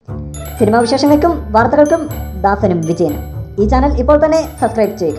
cinema വിശേഷങ്ങൾക്കും വാർത്തകൾക്കും ദാസനും വിജയനും ഈ ചാനൽ ഇപ്പോൾ തന്നെ സബ്സ്ക്രൈബ് ചെയ്യുക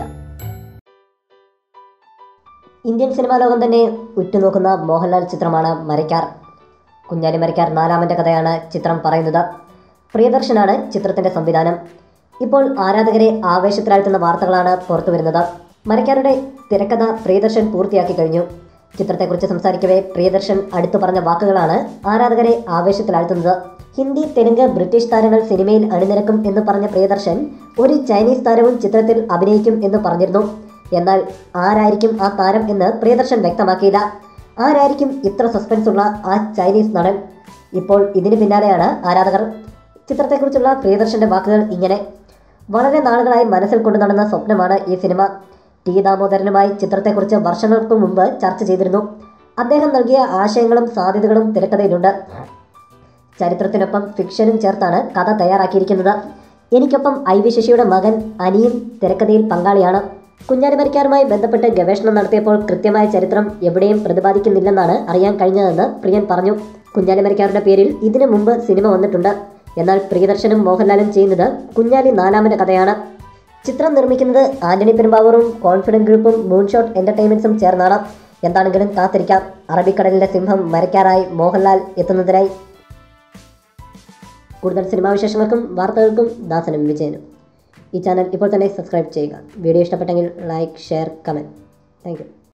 ഇന്ത്യൻ സിനിമാ ലോകം തന്നെ ഉറ്റുനോക്കുന്ന മോഹൻലാൽ ചിത്രമാണ് മരയ്ക്കാർ കുഞ്ഞാലി മരയ്ക്കാർ നാലാമൻ്റെ കഥയാണ് ചിത്രം പറയുന്നത് പ്രിയദർശനാണ് ചിത്രത്തിൻ്റെ സംവിധാനം ഇപ്പോൾ ആരാധകരെ ആവേശത്തിലാഴ്ത്തുന്ന വാർത്തകളാണ് പുറത്തു വരുന്നത് മരയ്ക്കാരുടെ തിരക്കഥ പ്രിയദർശൻ പൂർത്തിയാക്കി കഴിഞ്ഞു ചിത്രത്തെക്കുറിച്ച് സംസാരിക്കവേ പ്രിയദർശൻ അടുത്തു പറഞ്ഞ വാക്കുകളാണ് ആരാധകരെ ആവേശത്തിലാഴ്ത്തുന്നത് ഹിന്ദി തെലുങ്ക് ബ്രിട്ടീഷ് താരങ്ങൾ സിനിമയിൽ അണിനിരക്കും എന്ന് പറഞ്ഞ പ്രിയദർശൻ ഒരു ചൈനീസ് താരവും ചിത്രത്തിൽ അഭിനയിക്കും എന്ന് പറഞ്ഞിരുന്നു എന്നാൽ ആരായിരിക്കും ആ താരം എന്ന് പ്രിയദർശൻ വ്യക്തമാക്കിയില്ല ആരായിരിക്കും ഇത്ര സസ്പെൻസ് ഉള്ള ആ ചൈനീസ് നടൻ ഇപ്പോൾ ഇതിന് പിന്നാലെയാണ് ആരാധകർ ചിത്രത്തെക്കുറിച്ചുള്ള പ്രിയദർശന്റെ വാക്കുകൾ ഇങ്ങനെ വളരെ നാളുകളായി മനസ്സിൽ കൊണ്ടു നടന്ന സ്വപ്നമാണ് ഈ സിനിമ ടി ദാമോദരനുമായി ചിത്രത്തെക്കുറിച്ച് വർഷങ്ങൾക്ക് മുമ്പ് ചർച്ച ചെയ്തിരുന്നു അദ്ദേഹം നൽകിയ ആശയങ്ങളും സാധ്യതകളും തിരക്കഥയിലുണ്ട് ചരിത്രത്തിനൊപ്പം ഫിക്ഷനും ചേർത്താണ് കഥ തയ്യാറാക്കിയിരിക്കുന്നത് എനിക്കൊപ്പം ഐ വി ശശിയുടെ മകൻ അനിയും തിരക്കഥയിൽ പങ്കാളിയാണ് കുഞ്ഞാലിമരിക്കാരുമായി ബന്ധപ്പെട്ട് ഗവേഷണം നടത്തിയപ്പോൾ കൃത്യമായ ചരിത്രം എവിടെയും പ്രതിപാദിക്കുന്നില്ലെന്നാണ് അറിയാൻ കഴിഞ്ഞതെന്ന് പ്രിയൻ പറഞ്ഞു കുഞ്ഞാലിമരിക്കാരുടെ പേരിൽ ഇതിനു മുമ്പ് സിനിമ വന്നിട്ടുണ്ട് എന്നാൽ പ്രിയദർശനും മോഹൻലാലും ചെയ്യുന്നത് കുഞ്ഞാലി നാലാമൻ്റെ കഥയാണ് ചിത്രം നിർമ്മിക്കുന്നത് ആന്റണി പെരുമ്പാവൂറും കോൺഫിഡൻറ്റ് ഗ്രൂപ്പും മൂൺഷോട്ട് എൻ്റർടൈൻമെൻറ്റ്സും ചേർന്നാണ് എന്താണെങ്കിലും കാത്തിരിക്കാം അറബിക്കടലിലെ സിംഹം മരയ്ക്കാറായി മോഹൻലാൽ എത്തുന്നതിനായി കൂടുതൽ സിനിമാ വിശേഷങ്ങൾക്കും വാർത്തകൾക്കും ദാസനും വിജയനും ഈ ചാനൽ ഇപ്പോൾ തന്നെ സബ്സ്ക്രൈബ് ചെയ്യുക വീഡിയോ ഇഷ്ടപ്പെട്ടെങ്കിൽ like share comment thank U